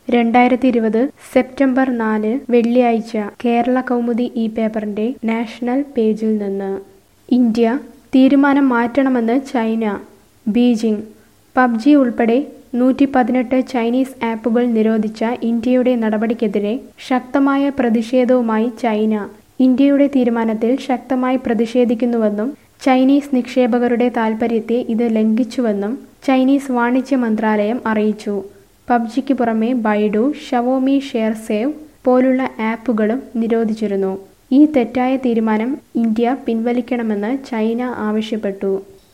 രണ്ടായിരത്തി ഇരുപത് സെപ്റ്റംബർ നാല് വെള്ളിയാഴ്ച കേരള കൗമുദി ഈ പേപ്പറിന്റെ നാഷണൽ പേജിൽ നിന്ന് ഇന്ത്യ തീരുമാനം മാറ്റണമെന്ന് ചൈന ബീജിംഗ് പബ്ജി ഉൾപ്പെടെ നൂറ്റി പതിനെട്ട് ചൈനീസ് ആപ്പുകൾ നിരോധിച്ച ഇന്ത്യയുടെ നടപടിക്കെതിരെ ശക്തമായ പ്രതിഷേധവുമായി ചൈന ഇന്ത്യയുടെ തീരുമാനത്തിൽ ശക്തമായി പ്രതിഷേധിക്കുന്നുവെന്നും ചൈനീസ് നിക്ഷേപകരുടെ താൽപ്പര്യത്തെ ഇത് ലംഘിച്ചുവെന്നും ചൈനീസ് വാണിജ്യ മന്ത്രാലയം അറിയിച്ചു പബ്ജിക്ക് പുറമെ ബൈഡു ഷവോമി ഷെയർ സേവ് പോലുള്ള ആപ്പുകളും നിരോധിച്ചിരുന്നു ഈ തെറ്റായ തീരുമാനം ഇന്ത്യ പിൻവലിക്കണമെന്ന് ചൈന ആവശ്യപ്പെട്ടു